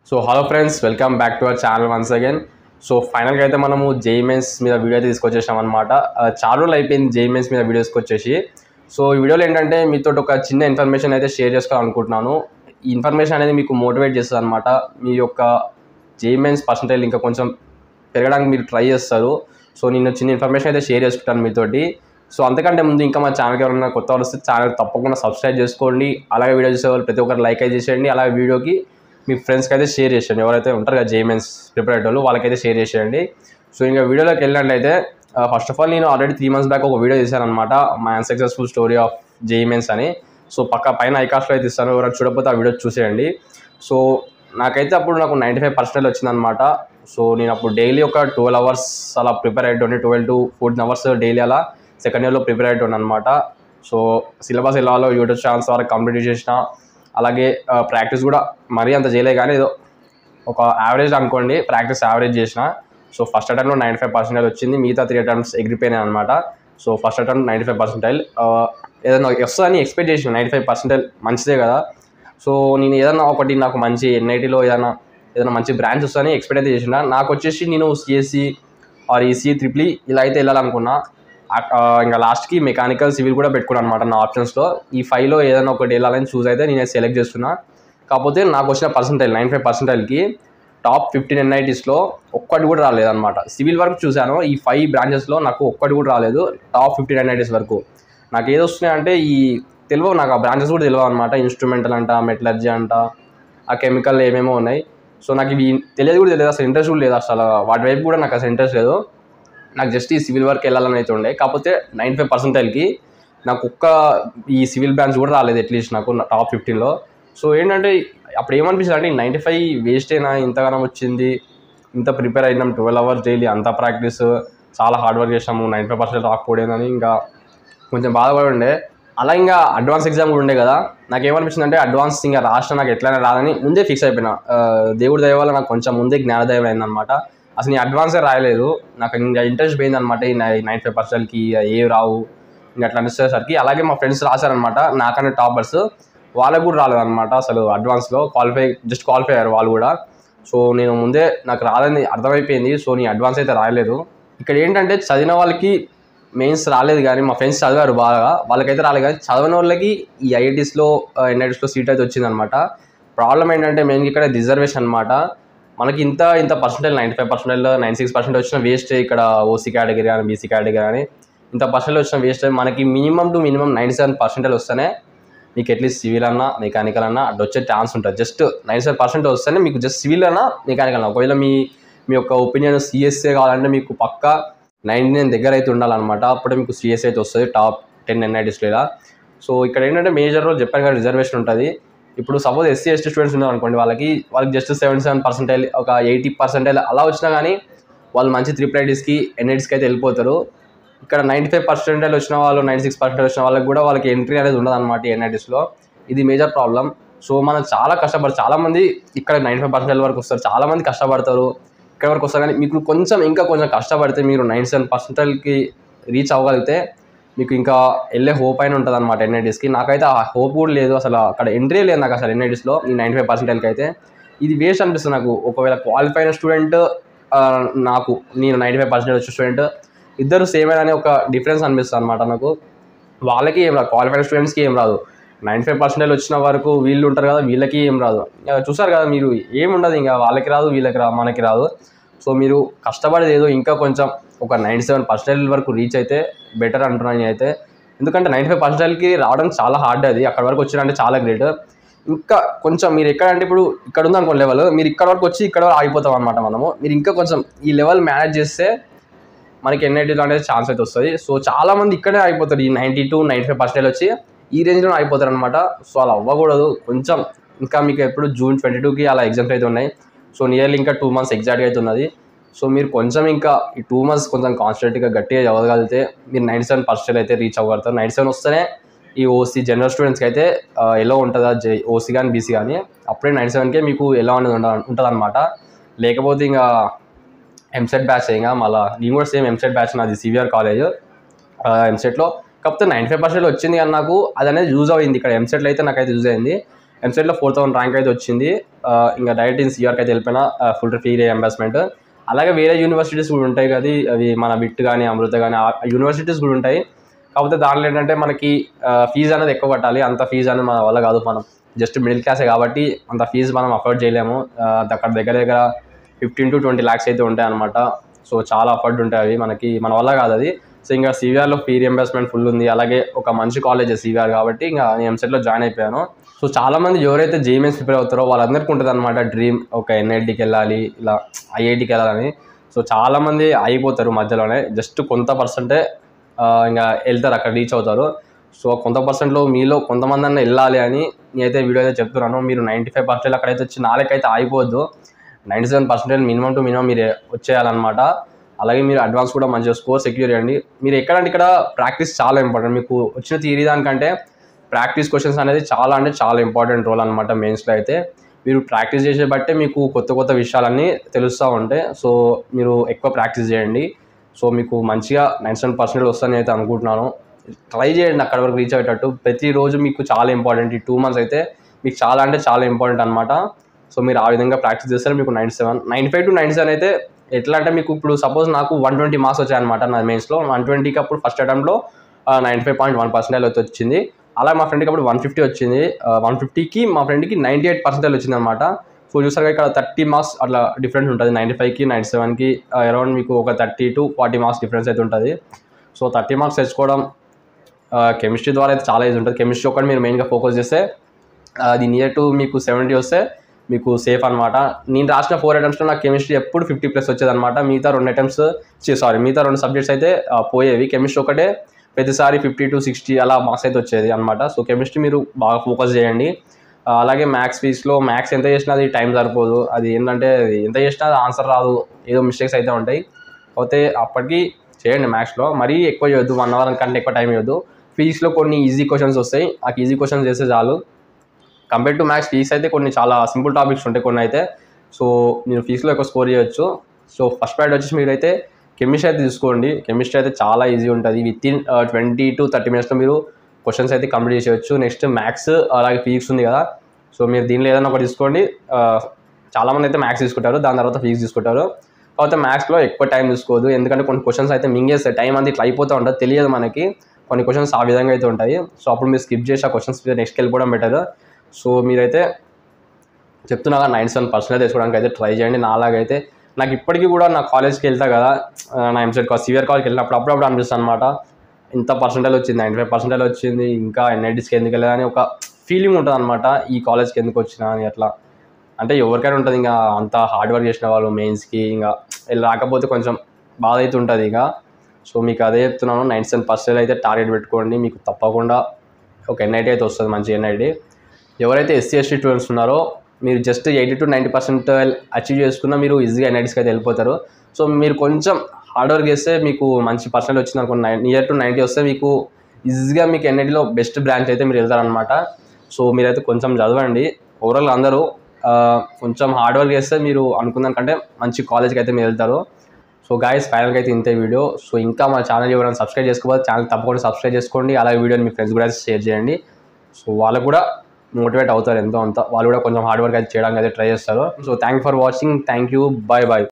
so hello friends welcome back to our channel once again so ఫైనల్గా అయితే మనము JEE Mains మీద వీడియో అయితే తీసుకొచ్చేసాం అనమాట చాలా రోజులు అయిపోయింది జేఈమెన్స్ మీద వీడియోస్కి వచ్చేసి సో ఈ వీడియోలో ఏంటంటే మీతో ఒక చిన్న ఇన్ఫర్మేషన్ అయితే షేర్ చేసుకోవాలనుకుంటున్నాను ఈ ఇన్ఫర్మేషన్ అనేది మీకు మోటివేట్ చేస్తుంది అనమాట మీ యొక్క జేఈమెన్స్ పర్సంటేజ్ ఇంకా కొంచెం పెరగడానికి మీరు ట్రై చేస్తారు సో నేను చిన్న ఇన్ఫర్మేషన్ అయితే షేర్ చేసుకుంటాను మీతోటి సో అంతకంటే ముందు ఇంకా మా ఛానల్కి ఎవరైనా కొత్త వాళ్ళు వస్తే ఛానల్ తప్పకుండా సబ్స్క్రైబ్ చేసుకోండి అలాగే వీడియో చూసేవాళ్ళు ప్రతి ఒక్కరు లైక్ అయితే చేసేయండి అలాగే వీడియోకి మీ ఫ్రెండ్స్కి అయితే షేర్ చేసేయండి ఎవరైతే ఉంటారు కదా జేమెన్స్ ప్రిపేర్ వాళ్ళు వాళ్ళకైతే షేర్ చేసేయండి సో ఇంకా వీడియోలోకి వెళ్ళినట్లయితే ఫస్ట్ ఆఫ్ ఆల్ నేను ఆల్రెడీ త్రీ మంత్స్ బ్యాక్ ఒక వీడియో చేశాను అనమాట మై అన్సక్సెస్ఫుల్ స్టోరీ ఆఫ్ జేమెన్స్ అని సో పక్క పైన ఐకాస్ట్లో అయితే ఇస్తాను ఎవరైనా చూడకపోతే ఆ వీడియో చూసేయండి సో నాకైతే అప్పుడు నాకు నైంటీ ఫైవ్ పర్సెంటేజ్ వచ్చిందనమాట సో నేను అప్పుడు డైలీ ఒక ట్వెల్వ్ అవర్స్ అలా ప్రిపేర్ అయ్యేటోని twelve to fourteen hours daily అలా సెకండ్ ఇయర్లో ప్రిపేర్ అయ్యేటోని అనమాట సో సిలబస్ ఎలాలో యూట్యూబ్ ఛానల్స్ వరకు కంప్లీట్ చేసిన అలాగే ప్రాక్టీస్ కూడా మరీ అంత చేయలే కానీ ఏదో ఒక యావరేజ్ అనుకోండి ప్రాక్టీస్ యావరేజ్ చేసిన సో ఫస్ట్ అటెంప్ట్లో నైంటీ ఫైవ్ పర్సెంటేజ్ వచ్చింది మిగతా త్రీ అటెంప్ట్స్ ఎగిరిపోయినాయి అనమాట so first attempt ninety five percentile ఏదైనా వస్తుందని ఎక్స్పెక్ట్ చేసిన నైంటీ ఫైవ్ పర్సెంటైల్ మంచిదే కదా సో నేను ఏదైనా ఒకటి నాకు మంచి ఎన్ఐటీలో ఏదైనా ఏదైనా మంచి బ్రాంచ్ వస్తుందని ఎక్స్పెక్ట్ అయితే చేసిన నాకు వచ్చేసి నేను సిఎస్సి ఆర్ ఈసీ త్రిప్లీ ఇలా అయితే వెళ్ళాలనుకున్నా ఇంకా లాస్ట్కి మెకానికల్ సివిల్ కూడా పెట్టుకున్నాను అనమాట నా ఆప్షన్స్లో ఈ ఫైవ్లో ఏదైనా ఒకటి వెళ్ళాలని చూస్ అయితే నేను సెలెక్ట్ చేస్తున్నా కాకపోతే నాకు వచ్చిన పర్సంటైల్ నైన్ ఫైవ్ పర్సెంటైల్కి టాప్ ఫిఫ్టీన్ ఎన్ఐటీస్లో ఒక్కటి కూడా రాలేదన్నమాట సివిల్ వర్క్ చూశాను ఈ ఫైవ్ బ్రాంచెస్లో నాకు ఒక్కటి కూడా రాలేదు టాప్ ఫిఫ్టీన్ ఎన్ఐటీస్ వరకు నాకు ఏది వస్తున్నాయి అంటే ఈ తెలియవు నాకు ఆ బ్రాంచెస్ కూడా తెలియవు అనమాట ఇన్స్ట్రుమెంటల్ అంట మెటలర్జీ అంట ఆ కెమికల్ ఏమేమో ఉన్నాయి సో నాకు ఇవి తెలియదు కూడా తెలియదు అసలు ఇంట్రెస్ట్ కూడా లేదు అసలు వాటి వైపు కూడా నాకు అసలు ఇంట్రెస్ట్ లేదు నాకు జస్ట్ ఈ సివిల్ వర్క్ వెళ్ళాలని అయితే ఉండే కాకపోతే నైంటీ ఫైవ్ పర్సెంటైల్కి నాకు ఒక్క ఈ సివిల్ బ్రాంచ్ కూడా రాలేదు అట్లీస్ట్ నాకు టాప్ ఫిఫ్టీన్లో సో ఏంటంటే అప్పుడు ఏమనిపించింది అంటే నైంటీ ఫైవ్ వేస్టేనా ఇంతగానం వచ్చింది ఇంత ప్రిపేర్ అయినాం ట్వెల్వ్ అవర్స్ డైలీ అంత ప్రాక్టీస్ చాలా హార్డ్ వర్క్ చేసాము నైంటీ ఫైవ్ పర్సెంట్ రాకపోయిందని ఇంకా కొంచెం బాధపడి ఉండే అలా ఇంకా అడ్వాన్స్ ఎగ్జామ్ కూడా ఉండే కదా నాకు ఏమనిపించింది అంటే అడ్వాన్స్ ఇంకా రాష్ట్రం నాకు ఎట్లయినా రాదని ముందే ఫిక్స్ అయిపోయినా దేవుడి దయ వల్ల నాకు కొంచెం ముందే జ్ఞానోదయం అయిందనమాట అసలు నేను అడ్వాన్సే రాయలేదు నాకు ఇంకా ఇంట్రెస్ట్ పోయిందనమాట ఈ నైన్ ఫైవ్ పర్సెంట్కి ఏ రావు ఇంకా అట్లా అనిపించేసరికి అలాగే మా ఫ్రెండ్స్ రాశారనమాట నాకన్నా టాపర్స్ వాళ్ళకు కూడా రాలేదన్నమాట అసలు అడ్వాన్స్లో క్వాలిఫై జస్ట్ క్వాలిఫై అయ్యారు వాళ్ళు కూడా సో నేను ముందే నాకు రాదని అర్థమైపోయింది సో నేను అడ్వాన్స్ అయితే రాయలేదు ఇక్కడ ఏంటంటే చదివిన వాళ్ళకి మెయిన్స్ రాలేదు కానీ మా ఫ్రెండ్స్ చదివారు బాగా వాళ్ళకైతే రాలేదు కానీ చదివిన వాళ్ళకి ఈ ఐఐటీస్లో ఎన్ఐటీస్లో సీట్ అయితే వచ్చిందనమాట ప్రాబ్లం ఏంటంటే మెయిన్గా ఇక్కడ రిజర్వేషన్ అనమాట మనకి ఇంత ఇంత percentage ninety five percentage nine six percent వచ్చిన వేస్ట్ ఇక్కడ ఓసీ కేటగిరీ కానీ బీసీ కేటగిరీ కానీ ఇంత పర్సెంటేజ్ వచ్చిన వేస్ట్ మనకి minimum to minimum ninety seven percentage వస్తేనే మీకు అట్లీస్ట్ సివిల్ అన్నా మెకానికల్ అన్నా అటు వచ్చే ఛాన్స్ ఉంటుంది జస్ట్ నైంటీ సెవెన్ పర్సెంట్ వస్తేనే మీకు జస్ట్ సివిల్ అన్నా మెకానికల్ అన్నా ఒకవేళ మీ మీ యొక్క ఒపీనియన్ సిఎస్ఏ కావాలంటే మీకు పక్క నైంటీ నైన్ దగ్గర అయితే ఉండాలన్నమాట అప్పుడే మీకు సిఎస్ఏ అయితే వస్తుంది టాప్ టెన్ ఎన్ఐటీస్లో ఇలా సో ఇక్కడ ఏంటంటే మేజర్ రోల్ చెప్పాను కదా రిజర్వేషన్ ఉంటుంది ఇప్పుడు సపోజ్ ఎస్సీ ఎస్టీ స్టూడెంట్స్ ఉన్నారు అనుకోండి వాళ్ళకి వాళ్ళకి జస్ట్ సెవెంటీ సెవెన్ పర్సెంటైల్ ఒక ఎయిటీ పర్సెంటైల్ అలా వచ్చినా కానీ వాళ్ళు మంచి త్రిపుల్ ఐటీస్కి ఎన్ఐటీస్కి అయితే వెళ్ళిపోతారు ఇక్కడ నైంటీ ఫైవ్ పర్సెంటైల్ వచ్చిన వాళ్ళు నైంటీ సిక్స్ పర్సెంట్ వచ్చిన వాళ్ళకి కూడా వాళ్ళకి ఎంట్రీ అనేది ఉండదు అనమాట ఎన్ఐటీస్లో ఇది మేజర్ ప్రాబ్లం సో మనం చాలా కష్టపడి చాలామంది ఇక్కడ నైంటీ ఫైవ్ పర్సెంటైల్ వరకు వస్తారు చాలామంది కష్టపడతారు ఇక్కడ వరకు వస్తారు కానీ మీకు కొంచెం ఇంకా కొంచెం కష్టపడితే మీరు నైంటీ సెవెన్ పర్సెంటైల్కి రీచ్ అవ్వగలిగితే మీకు ఇంకా వెళ్ళే హోప్ అయిన ఉంటుంది అనమాట ఎన్ఐటీస్కి నాకైతే ఆ హోప్ కూడా లేదు అసలు అక్కడ ఎంట్రీ లేదు నాకు అసలు ఎన్ఐటీస్లో ఈ నైంటీ ఫైవ్ పర్సెంటైల్కి అయితే ఇది వేస్ట్ అనిపిస్తుంది నాకు ఒకవేళ క్వాలిఫై అయిన స్టూడెంట్ నాకు నేను నైంటీ ఫైవ్ పర్సెంటేజ్ వచ్చిన స్టూడెంట్ ఇద్దరు సేమ్ అని ఒక డిఫరెన్స్ అనిపిస్తుంది అనమాట నాకు వాళ్ళకి ఏం రాదు క్వాలిఫైడ్ స్టూడెంట్స్కి ఏం రాదు నైంటీ ఫైవ్ పర్సెంటేజ్ వచ్చిన వరకు వీళ్ళు ఉంటారు కదా వీళ్ళకి ఏం రాదు చూసారు కదా మీరు ఏముండదు ఇంకా వాళ్ళకి రాదు వీళ్ళకి రా మనకి రాదు సో మీరు కష్టపడేది ఏదో ఇంకా కొంచెం ఒక నైంటీ సెవెన్ పర్సెంటేజ్ వరకు రీచ్ అయితే బెటర్ అంటున్నాను అయితే ఎందుకంటే నైంటీ ఫైవ్ పర్సెంటేజ్కి రావడం చాలా హార్డ్ అది అక్కడ వరకు వచ్చినంటే చాలా గ్రేట్ ఇంకా కొంచెం మీరు ఎక్కడ అంటే ఇప్పుడు ఇక్కడ ఉందనుకో లెవెల్ మీరు ఇక్కడ వరకు వచ్చి ఇక్కడ వరకు ఆగిపోతాం అనమాట మనము మీరు ఇంకా కొంచెం ఈ లెవెల్ మేనేజ్ చేస్తే మనకి ఎన్ఐటీలో అనేది ఛాన్స్ అయితే వస్తుంది సో చాలామంది ఇక్కడే అయిపోతారు ఈ ninety two ninety five percentage వచ్చి ఈ రేంజ్లో అయిపోతారు అనమాట సో అలా అవ్వకూడదు కొంచెం ఇంకా మీకు ఎప్పుడు జూన్ ట్వంటీ టూకి అలా ఎగ్జామ్స్ అయితే ఉన్నాయి సో నియర్లీ ఇంకా టూ మంత్స్ ఎగ్జాక్ట్గా అయితే ఉన్నది సో మీరు కొంచెం ఇంకా ఈ టూ మంత్స్ కొంచెం కాన్స్టెంట్గా గట్టిగా చదవగలిగితే మీరు నైంటీ సెవెన్ పర్సెంట్ అయితే రీచ్ అవ్వగలుగుతారు నైంటీ సెవెన్ వస్తేనే ఈ ఓసీ జనరల్ స్టూడెంట్స్కి అయితే ఎలా ఉంటుందా జే ఓసీ కానీ బీసీ కానీ అప్పుడే నైంటీ సెవెన్కే మీకు ఎలా అనేది ఉండ ఉంటుంది అనమాట లేకపోతే ఇంకా ఎంసెట్ బ్యాచ్ ఇంకా మళ్ళీ నేను కూడా సేమ్ ఎంసెట్ బ్యాచ్ నాది సివిఆర్ కాలేజ్ ఎంసెట్లో కాకపోతే నైంటీ ఫైవ్ పర్సెంట్ వచ్చింది కానీ నాకు అది అనేది యూజ్ అయింది ఇక్కడ ఎంసెట్లో అయితే నాకైతే యూజ్ అయింది ఎంసెట్లో ఫోర్ థౌసండ్ ర్యాంక్ అయితే వచ్చింది ఆ, ఇంకా డైరెక్ట్ ఇన్ సిఆర్కి అయితే వెళ్ళిపోయినా ఫుల్ ఫ్రీ రియంబర్స్మెంట్ అలాగే వేరే యూనివర్సిటీస్ కూడా ఉంటాయి కదా అవి మన బిట్ కానీ అమృత కానీ ఆ యూనివర్సిటీస్ కూడా ఉంటాయి కాకపోతే దాంట్లో ఏంటంటే మనకి ఫీజు అనేది ఎక్కువ కట్టాలి అంత ఫీజు అనేది మన వల్ల కాదు మనం జస్ట్ మిడిల్ క్లాసే కాబట్టి అంత ఫీజు మనం అఫోర్డ్ చేయలేము ఆ, అక్కడ దగ్గర దగ్గర ఫిఫ్టీన్ టు ట్వంటీ ల్యాక్స్ అయితే ఉంటాయి అనమాట సో చాలా అఫోర్డ్ ఉంటాయి అవి మనకి మన వల్ల కాదు అది సో ఇంకా సివిఆర్లో ఫీ రియంబర్స్మెంట్ ఫుల్ ఉంది అలాగే ఒక మంచి కాలేజ్ సివిఆర్ కాబట్టి ఇంకా నేను ఎంసెట్లో జాయిన్ అయిపోయాను సో చాలా మంది ఎవరైతే జేఈమెన్స్ ప్రిపేర్ అవుతారో వాళ్ళందరికీ ఉంటుంది అనమాట డ్రీమ్ ఒక ఎన్ఐటికి వెళ్ళాలి ఇలా ఐఐటికి వెళ్ళాలని సో చాలా మంది అయిపోతారు మధ్యలోనే జస్ట్ కొంత పర్సెంటే ఆ, ఇంకా వెళ్తారు అక్కడ రీచ్ అవుతారు సో కొంత పర్సెంట్లో మీలో కొంతమంది అన్న వెళ్ళాలి అని నేనైతే వీడియో అయితే చెప్తున్నాను మీరు నైంటీ ఫైవ్ పర్సెంట్ అక్కడైతే వచ్చి నాలుగైతే ఆగిపోవద్దు ninety seven percentage minimum to minimum మీరు వచ్చేయాలన్నమాట అలాగే మీరు అడ్వాన్స్ కూడా మంచిగా స్కోర్ సెక్యూర్ చేయండి మీరు ఎక్కడంటే ఇక్కడ ప్రాక్టీస్ చాలా ఇంపార్టెంట్ మీకు వచ్చిన థియరీ దానికంటే ప్రాక్టీస్ క్వశ్చన్స్ అనేది చాలా అంటే చాలా ఇంపార్టెంట్ రోల్ అనమాట మెయిన్స్లో అయితే మీరు ప్రాక్టీస్ చేసే బట్టే మీకు కొత్త కొత్త విషయాలన్నీ తెలుస్తూ ఉంటాయి సో మీరు ఎక్కువ ప్రాక్టీస్ చేయండి సో మీకు మంచిగా నైన్ సెవెన్ పర్సెంట్ వస్తుందని అయితే అనుకుంటున్నాను ట్రై చేయండి అక్కడ వరకు రీచ్ అయ్యేటట్టు ప్రతిరోజు మీకు చాలా ఇంపార్టెంట్ ఈ టూ మంత్స్ అయితే మీకు చాలా అంటే చాలా ఇంపార్టెంట్ అనమాట సో మీరు ఆ విధంగా ప్రాక్టీస్ చేస్తే మీకు ninety seven ninety five to ninety seven అయితే ఎట్లా అంటే మీకు ఇప్పుడు సపోజ్ నాకు వన్ ట్వంటీ మార్క్స్ వచ్చాయన్నమాట నా మెయిన్స్లో వన్ ట్వంటీకి అప్పుడు ఫస్ట్ అటెంప్ట్లో ninety five point one percentage అయితే వచ్చింది అలా మా ఫ్రెండ్కి అప్పుడు వన్ ఫిఫ్టీ వచ్చింది వన్ ఫిఫ్టీకి మా ఫ్రెండ్కి నైంటీ ఎయిట్ పర్సెంటేజ్ వచ్చింది అనమాట సో చూసారు ఇక్కడ థర్టీ మార్క్స్ అట్లా డిఫరెన్స్ ఉంటుంది నైంటీ ఫైవ్కి నైంటీ సెవెన్కి అరౌండ్ మీకు ఒక thirty to forty marks difference అయితే ఉంటుంది సో థర్టీ మార్క్స్ తెచ్చుకోవడం కెమిస్ట్రీ ద్వారా అయితే చాలా ఈజీ ఉంటుంది కెమిస్ట్రీ ఒకటి మీరు మెయిన్గా ఫోకస్ చేస్తే అది నియర్ టు మీకు సెవెంటీ వస్తే మీకు సేఫ్ అనమాట నేను రాసిన ఫోర్ అటెంప్స్లో నాకు కెమిస్ట్రీ ఎప్పుడు ఫిఫ్టీ ప్లస్ వచ్చేదన్నమాట మిగతా రెండు అటెంప్ట్స్ సారీ మిగతా రెండు సబ్జెక్ట్స్ అయితే ఆ, పోయేవి కెమిస్ట్రీ ఒకటే ప్రతిసారి ఫిఫ్టీ టు సిక్స్టీ అలా మార్క్స్ అయితే వచ్చేది అనమాట సో కెమిస్ట్రీ మీరు బాగా ఫోకస్ చేయండి ఆ, అలాగే మ్యాథ్స్ ఫీస్లో మ్యాథ్స్ ఎంత చేసినా అది టైం సరిపోదు అది ఏంటంటే అది ఎంత చేసినా అది ఆన్సర్ రాదు ఏదో మిస్టేక్స్ అయితే ఉంటాయి కాకపోతే అప్పటికి చేయండి మ్యాథ్స్లో మరీ ఎక్కువ చేయొద్దు వన్ అవర్ కంటే ఎక్కువ టైం ఇవ్వద్దు ఫీజ్లో కొన్ని ఈజీ క్వశ్చన్స్ వస్తాయి ఆ ఈజీ క్వశ్చన్స్ చేస్తే చాలు కంపేర్ టు మ్యాథ్స్ ఫీస్ అయితే కొన్ని చాలా సింపుల్ టాపిక్స్ ఉంటాయి కొన్ని అయితే సో మీరు ఫీజులో ఎక్కువ స్కోర్ చేయొచ్చు సో ఫస్ట్ ప్రైడ్ వచ్చేసి మీరైతే కెమిస్ట్రీ అయితే తీసుకోండి కెమిస్ట్రీ అయితే చాలా ఈజీ ఉంటుంది within twenty to thirty మినిట్స్లో మీరు క్వశ్చన్స్ అయితే కంప్లీట్ చేసేయచ్చు నెక్స్ట్ మ్యాథ్స్ అలాగే ఫిజిక్స్ ఉంది కదా సో మీరు దీనిలో ఏదైనా ఒకటి తీసుకోండి ఆ, చాలామంది అయితే మ్యాథ్స్ తీసుకుంటారు దాని తర్వాత ఫిజిక్స్ తీసుకుంటారు కాకపోతే మ్యాథ్స్లో ఎక్కువ టైం తీసుకోదు ఎందుకంటే కొన్ని క్వశ్చన్స్ అయితే మింగేస్తాయి టైం అంతా ఇట్లా అయిపోతూ ఉంటుంది తెలియదు మనకి కొన్ని క్వశ్చన్స్ ఆ విధంగా అయితే ఉంటాయి సో అప్పుడు మీరు స్కిప్ చేసి ఆ క్వశ్చన్స్ మీద నెక్స్ట్ వెళ్ళిపోవడం బెటర్ సో మీరైతే చెప్తున్నా నైంటీ సెవెన్ పర్సెంట్ తెచ్చుకోవడానికి అయితే ట్రై చేయండి నాలాగైతే నాకు ఇప్పటికీ కూడా నా కాలేజ్కి వెళ్తా కదా ఆ, నా ఎంసెట్ సివియర్ కాలేజ్కి వెళ్ళినప్పుడు అప్పుడప్పుడు అనిపిస్తుంది అనమాట ఇంత పర్సెంటేజ్ వచ్చింది నైంటీ ఫైవ్ పర్సెంటేజ్ వచ్చింది ఇంకా ఎన్ఐటీస్కి ఎందుకు వెళ్ళాలని ఒక ఫీలింగ్ ఉంటుంది అనమాట ఈ కాలేజ్కి ఎందుకు వచ్చినా అని అట్లా అంటే ఎవరికైనా ఉంటుంది ఇంకా అంత హార్డ్ వర్క్ చేసిన వాళ్ళు మెయిన్స్కి ఇంకా వీళ్ళు రాకపోతే కొంచెం బాధ అయితే ఉంటుంది ఇక సో మీకు అదే చెప్తున్నాను నైంటీ సెవెన్ పర్సెంట్ అయితే టార్గెట్ పెట్టుకోండి మీకు తప్పకుండా ఒక ఎన్ఐటీ అయితే వస్తుంది మంచి ఎన్ఐటీ ఎవరైతే ఎస్సీ ఎస్టీ స్టూడెంట్స్ ఉన్నారో మీరు just eighty to ninety percent achieve చేసుకున్నా మీరు ఈజీగా ఎన్ఐటీస్కి అయితే వెళ్ళిపోతారు సో మీరు కొంచెం హార్డ్ వర్క్ చేస్తే మీకు మంచి పర్సెంట్ వచ్చింది అనుకో నియర్ టు నైంటీ వస్తే మీకు ఈజీగా మీకు ఎన్ఐటీలో బెస్ట్ బ్రాంచ్ అయితే మీరు వెళ్తారనమాట సో మీరైతే కొంచెం చదవండి ఓవరాల్ అందరూ ఆ, కొంచెం హార్డ్ వర్క్ చేస్తే మీరు అనుకున్న కంటే మంచి కాలేజ్కి అయితే మీరు వెళ్తారు సో గాయస్ ఫైనల్గా అయితే ఇంతే వీడియో సో ఇంకా మా ఛానల్ ఎవరైనా సబ్స్క్రైబ్ చేసుకోవాలి ఛానల్ తప్పకుండా సబ్స్క్రైబ్ చేసుకోండి అలాగే వీడియోని మీ ఫ్రెండ్స్ కూడా షేర్ చేయండి సో వాళ్ళకు కూడా మోటివేట్ అవుతారు ఎంతో అంత వాళ్ళు కూడా కొంచెం హార్డ్ వర్క్ అయితే చేయడానికి అయితే ట్రై చేస్తారు so thank for watching thank you bye bye